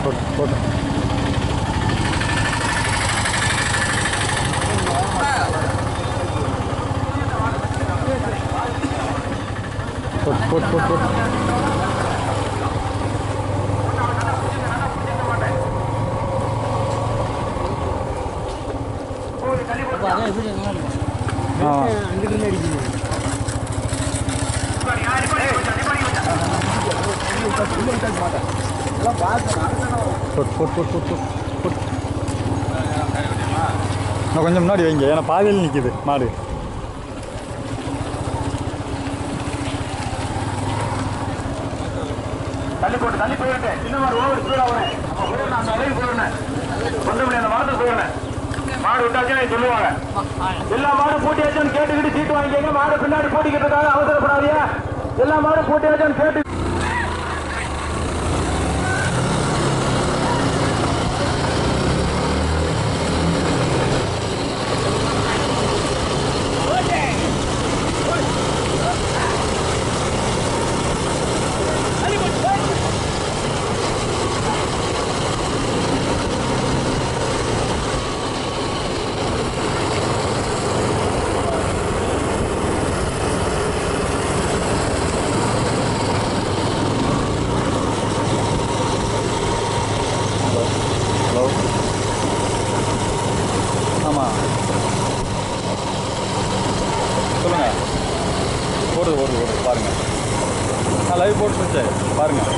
போட்டு போட்டு போட்டு போட்டு போட்டு போட்டு ஆ போட்டு போட்டு போட்டு போட்டு போட்டு இன்னும் கொஞ்சம் முன்னாடி வைங்க ஏன்னா பாதையில் நிற்கிது மாடு தள்ளி போட்டு தள்ளி போயிட்டு இன்னும் ஒரு ஓவர் ஸ்பீடா வரேன் நான் தலைக்கு போயிடுறேன் கொண்டு முடியாது அந்த மரத்துக்கு போயிடுறேன் மாடு விட்டாச்சுன்னு சொல்லுவாங்க எல்லா மாடும் பூட்டியாச்சுன்னு கேட்டுக்கிட்டு சீட்டு வாங்கிக்கங்க மாடு பின்னாடி பூட்டிக்கிட்டு இருக்காங்க அவசரப்படாதீங்க எல்லா மாடும் பூட்டியாச்சுன்னு கேட்டு ஹலோ ஆமாம் சொல்லுங்கள் ஓடுது ஓடுது ஓடுது பாருங்கள் நான் லைவ் போட்டு முடிச்சேன் பாருங்கள்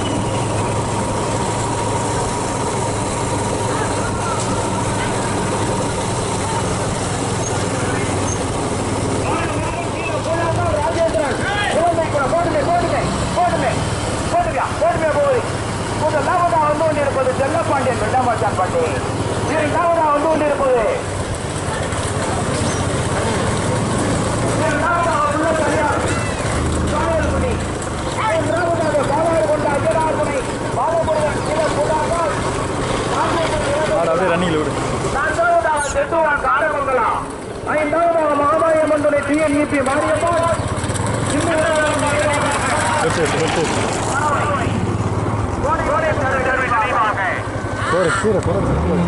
ராஜேந்திரன் குழந்தை கூட போடுங்க போடுங்க போடுங்க போடுங்க போடுங்க போகுது முதலாவதா வந்து கொண்டிருப்பது செல்லப்பாண்டியன் வெள்ளமாச்சான் பாண்டி இரண்டாவதா வந்து கொண்டிருப்பது இரண்டாவதா உள்ள தனியார் சாயல்குடி மூன்றாவதாக பாலாறு கொண்ட அஜரார்குடி பாலமுருகன் சில கூடாமல் மாடு அப்படியே ரன்னிங்கில் விடு நான்காவதாக செட்டுவான் காரமங்கலம் ஐந்தாவதாக மகாமாயம்மன் துணை டிஎன்இபி மாரியப்பா வச்சு வச்சு வச்சு போடு கீரை போடு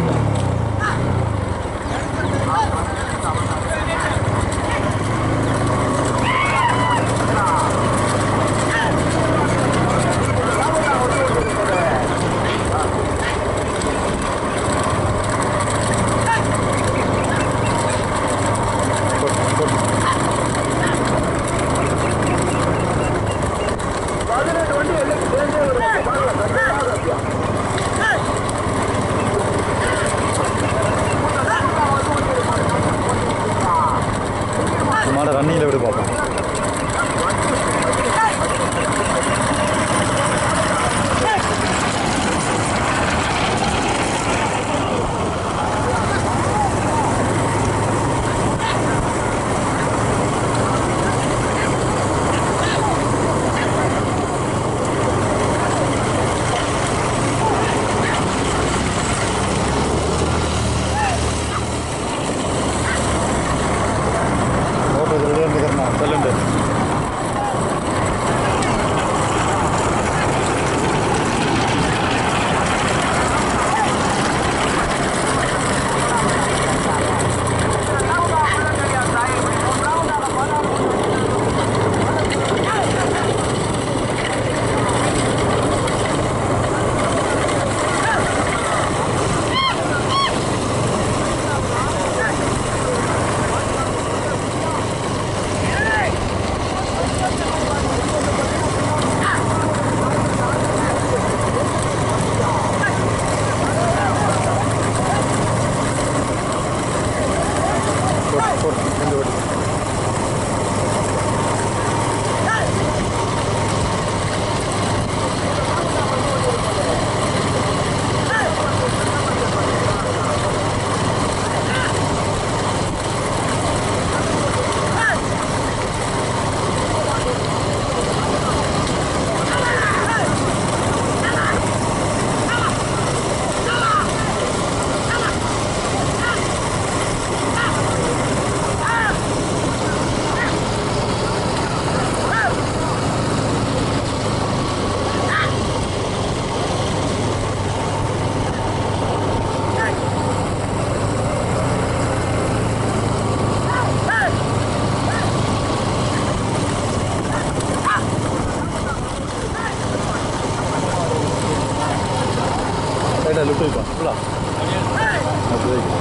பதினெட்டு வண்டி எல்லாம் சேர்ந்தே வருவாங்க இல்லை லிஃப்ட் வைப்பா ஃபுல்லா அப்படி வைக்கும்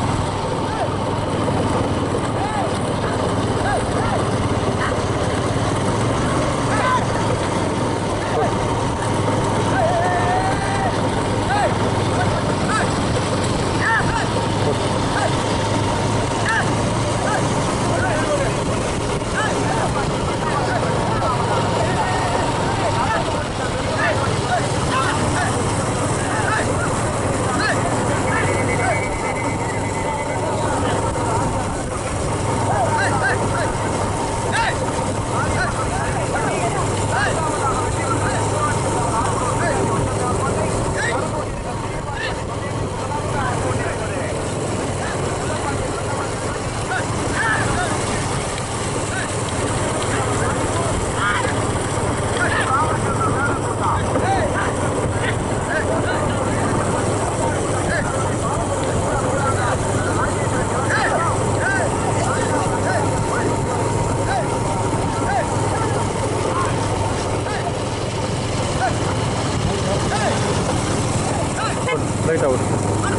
லைட்டாக விட்டு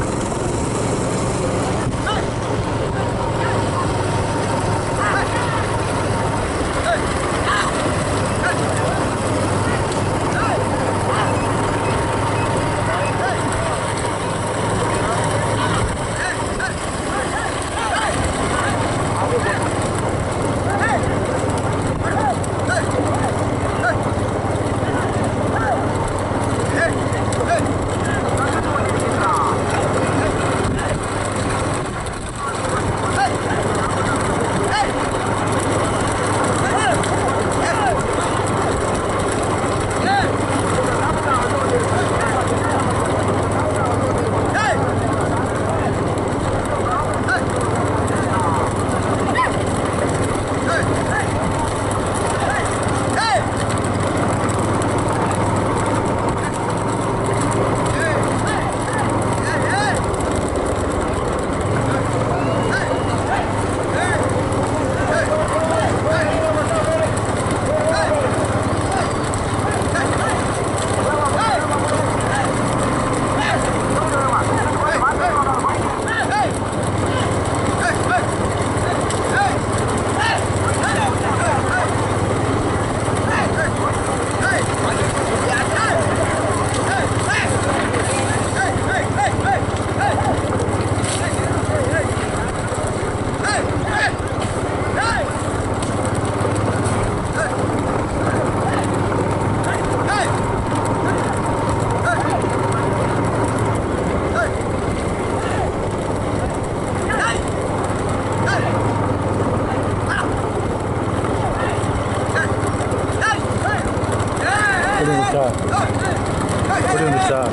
எப்படி வந்துச்சா எப்படி வந்துச்சா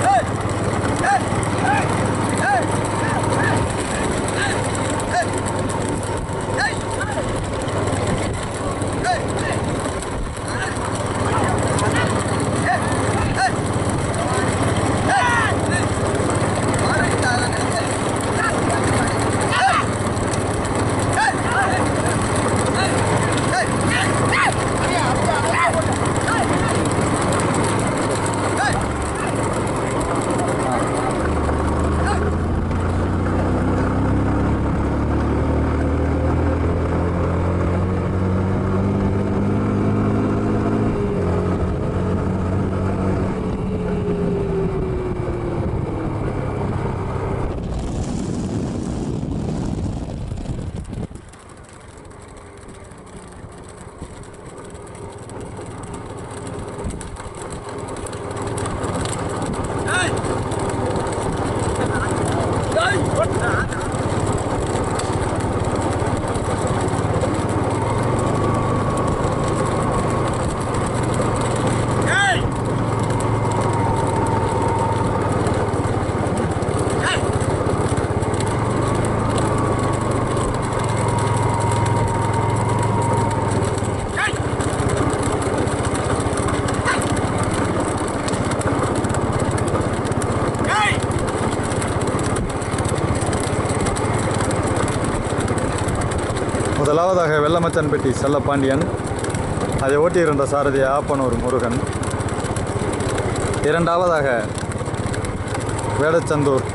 முதலாவதாக வெள்ளமச்சன்பட்டி செல்லப்பாண்டியன் அதை ஓட்டியிருந்த சாரதி ஆப்பனூர் முருகன் இரண்டாவதாக வேடச்சந்தூர்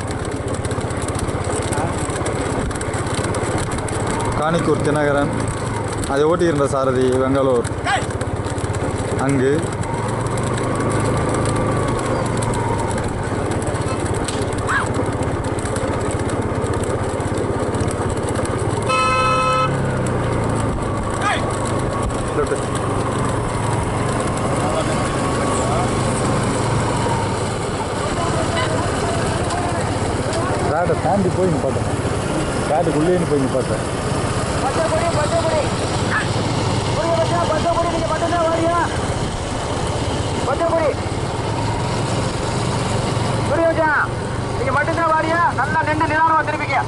காணிக்கூர் தினகரன் அதை ஓட்டியிருந்த சாரதி பெங்களூர் அங்கு லெஃப்ட் ரேட்டை தாண்டி போய் நிப்பாட்டேன் ரேட்டுக்குள்ளேன்னு போய் நிப்பாட்டேன் பச்சைப்பொடி பச்சைப்பொடி புரிய பச்சா பச்சைப்பொடி நீங்க மட்டும்தான் வாரியா பச்சைப்பொடி புரிய வச்சா நீங்க மட்டும்தான் வாரியா நல்லா நின்று நிதானமா திரும்பிக்க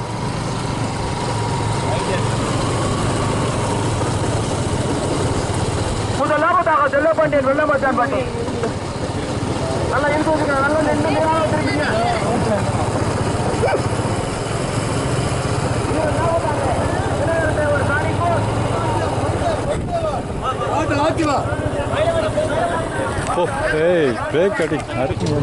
முதலாவதாக செல்ல பாண்டியன் வெள்ள மச்சான் பாண்டி நல்லா இருக்கு வச்சுக்கணும் நல்லா நின்று நிதானமா திரும்பிக்க ஒரு காணிக்கோ ஓ ஏய் பிரேக் கட்டி அறுக்கு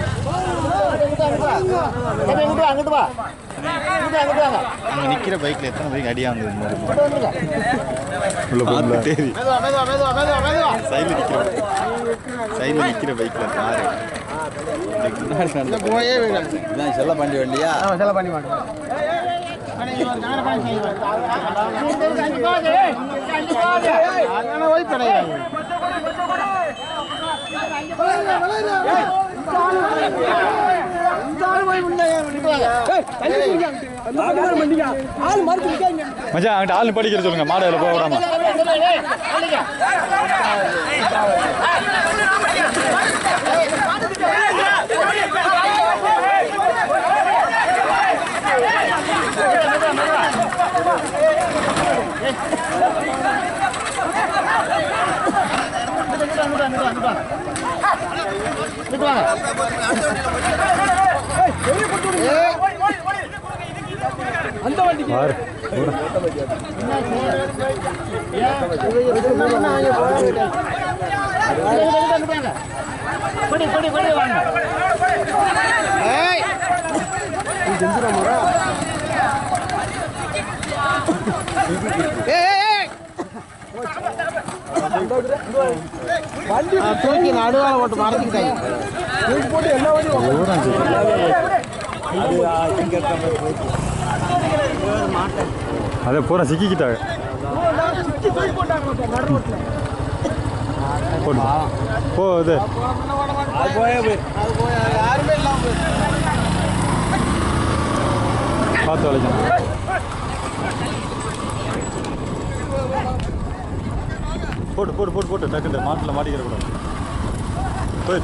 அங்கிட்டு வா அங்கிட்டு அங்கிட்டு வாங்க அங்கே நிற்கிற பைக்கில் எத்தனை பைக் அடியாக வந்தது இந்த மாதிரி உள்ள போகல தேரி மெதுவா மெதுவா மெதுவா மெதுவா மெதுவா சைடில் நிற்கிற சைடில் நிற்கிற பைக்கில் காரு போயே இதான் செல்ல பாண்டி வண்டியா செல பண்ணி மாட்டோம் மச்சான் அங்கிட்ட ஆள் படிக்கிற சொல்லுங்க மாடு அதில் போக விடாம பாரு படி படி படி வாங்க தூக்கி நடுவால போட்டு மறந்துக்கிட்டாங்க தூரம் சரி. அதே பூரா சிக்கிக்கிட்டாங்க போடு. போ இது பார்த்து வளைக்கணும் போட்டு போட்டு போட்டு போட்டு டக்குண்டு மாட்டில் மாட்டிக்கிற கூடாது போய்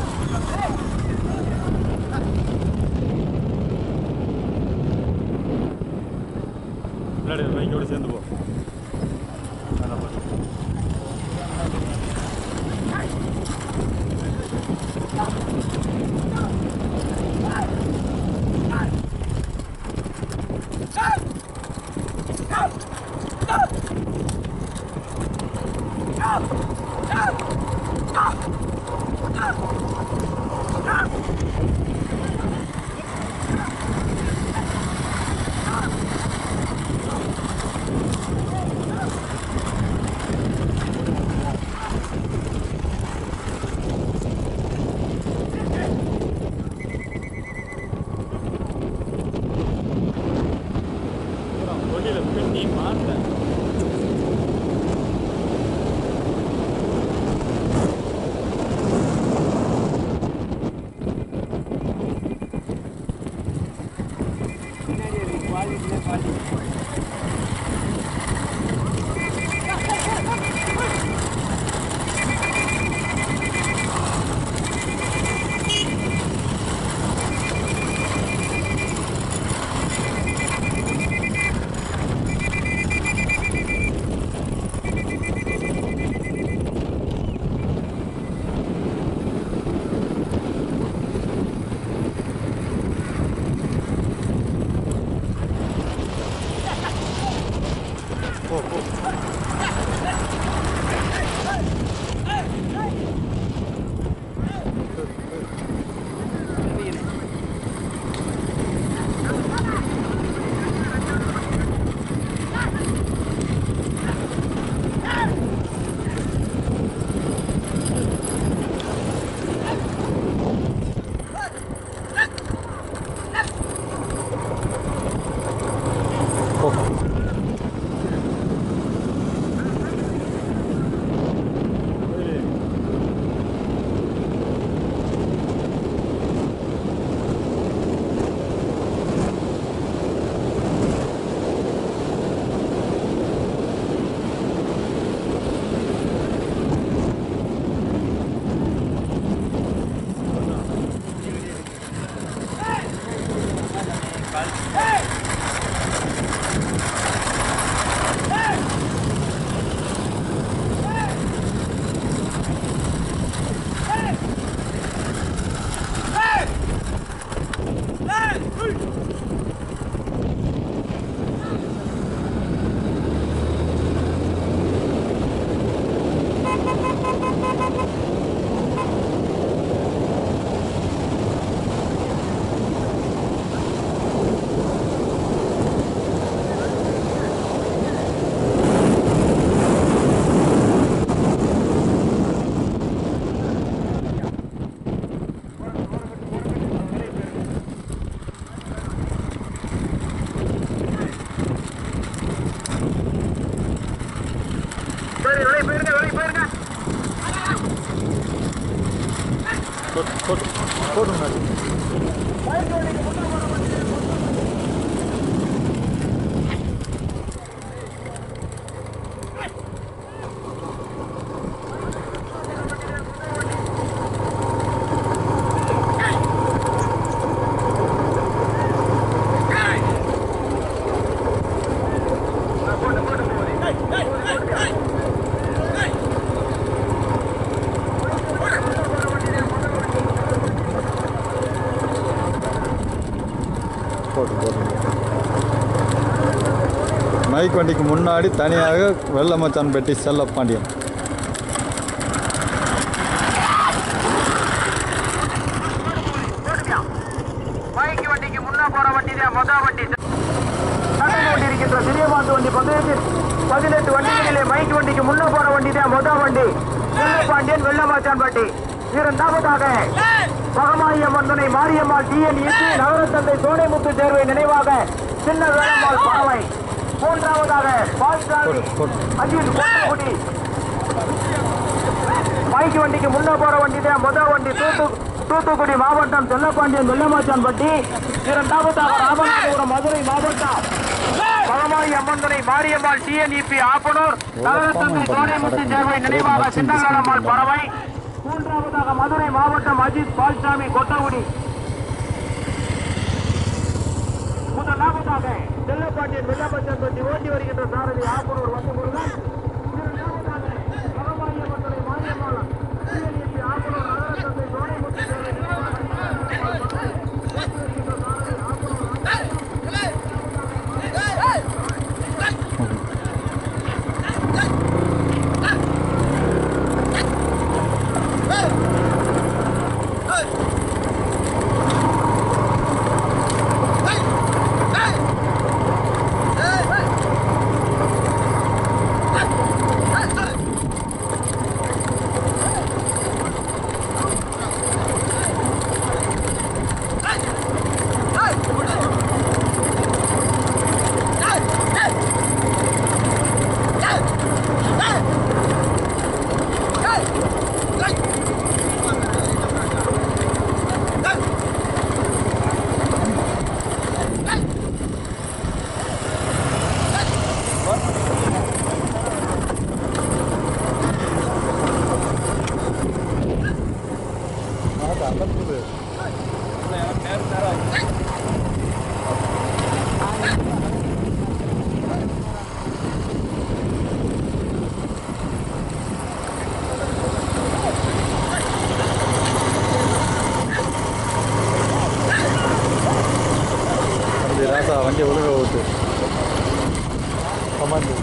முன்னாடி பைக்கோட சேர்ந்து போ அதான் போடு. போடுங்க போட்டு போட்டு மைக் வண்டிக்கு முன்னாடி தனியாக வெள்ள மச்சான் பெட்டி செல்ல பாண்டியன் மைக்கு வண்டிக்கு முன்ன போற வண்டி தான் மொத வண்டி நடந்து கொண்டிருக்கின்ற சிறியமாந்து வண்டி பந்தயத்தில் பதினெட்டு வண்டிகளிலே மைக்கு வண்டிக்கு முன்ன போற வண்டி தான் மொத வண்டி வெள்ளப்பாண்டியன் வெள்ளமாச்சான் வண்டி இரண்டாவதாக பகமாயம்மன் துணை மாரியம்மாள் டிஎன் இசி நகரத்தந்தை சோனைமுத்து தேர்வை நினைவாக சின்ன வேளம்மாள் பறவை மூன்றாவதாக பால்சாமி போட்டு, போட்டு. அஜித் கோட்டக்குடி மைக்கு வண்டிக்கு முன்ன போற வண்டி தான் முதல் வண்டி தூத்து தூத்துக்குடி மாவட்டம் செல்லப்பாண்டியன் வெள்ளமாச்சான் பட்டி இரண்டாவதாக ராமநாதபுரம் மதுரை மாவட்டம் பகமாயி அம்மன்துறை மாரியம்மாள் டிஎன்இபி ஆப்பனூர் நகரத்தந்தை சோனைமுத்து தேர்வை நினைவாக சின்னகாலம்மாள் பறவை மூன்றாவதாக மதுரை மாவட்டம் அஜித் பால்சாமி கொட்டகுடி முதலாவதாக செல்லப்பாண்டியன் வெள்ளமாச்சான் பட்டி ஓட்டி வருகின்ற சாரதி ஆப்பனூர் வந்து முருகன் இரண்டாவதாக பகமாயி அம்மன்துறை மாரியம்மாள் டிஎன்இபி ஆப்பனூர் நகரத்தந்தை சோனைமுத்து தேர்வை நினைவாக அப்படி ராசா வண்டி ஒழுங்க ஓட்டு கமாண்டு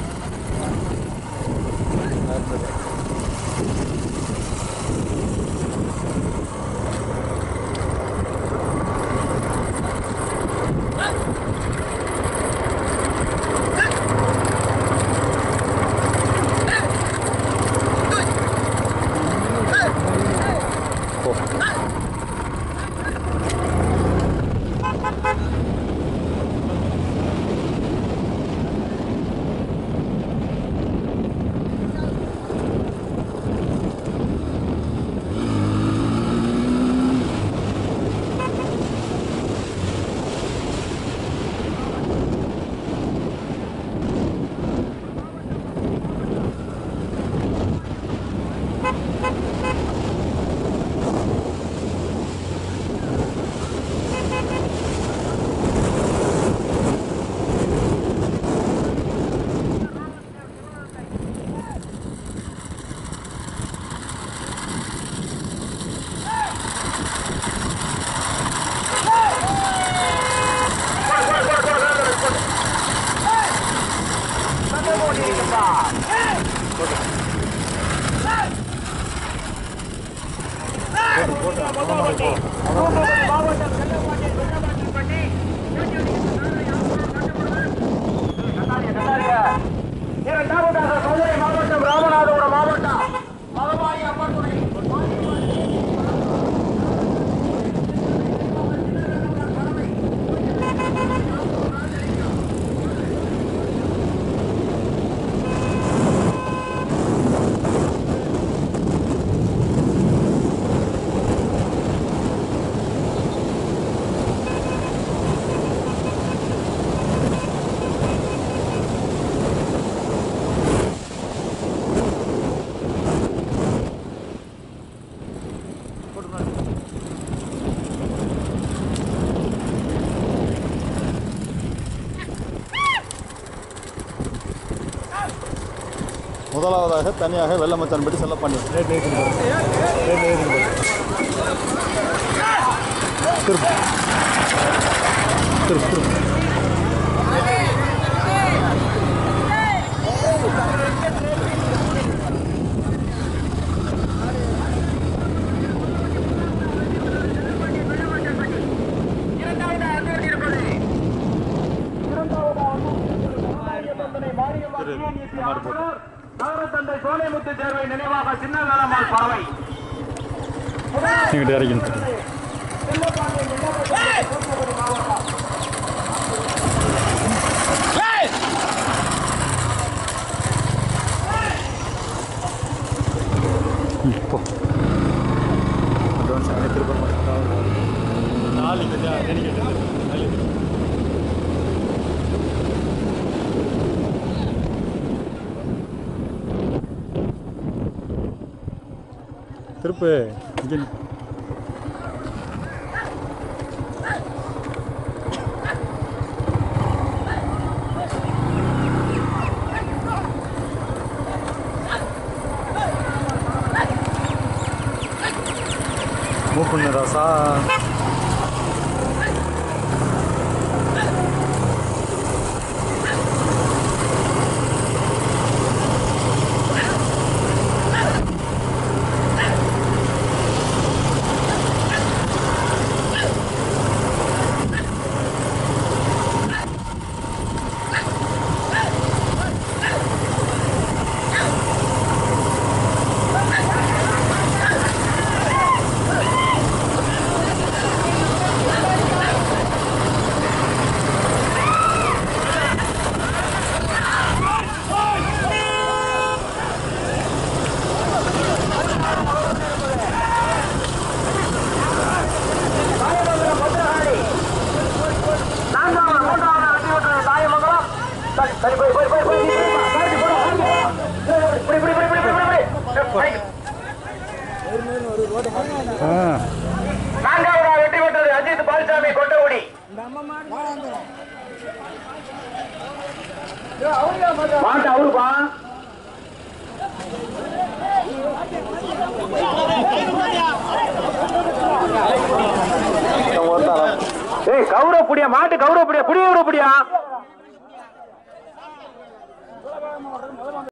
போ இரண்டாவதாக மதுரை மாவட்டம் ராமநாதபுரம் மாவட்டம் மகமாயி அம்மன் துணை முதலாவதாக தனியாக வெள்ளமச்சான்படி செல்லப்பாண்டி திருப்பு திருப்பு திருப்பு நகரத்தந்தை சோலைமுத்து தேர்வை நினைவாக சின்ன நலமால் பறவை இங்கிட்ட இறக்கணும் ம், போ அட்வான்ஸ் அங்கே திருப்ப நாளைக்கு திருப்பு இங்கே மூவ் பண்ணு ராசா நான்காவது மூன்றாவது வெற்றி பெற்றது தாயமங்கலம் சரி, சரி போய் போய் போய் போய் தாண்டி போடா, தாண்டி போடா. இப்படி இப்படி இப்படி இப்படி இப்படி இப்படி ஆ நான்காவது வெற்றி பெற்றது அஜித் பால்சாமி கொட்டகுடி மாட்டு அவருப்பா ஏய் கௌரவ மாட்டு கௌரவ புடியா புடிய புடியா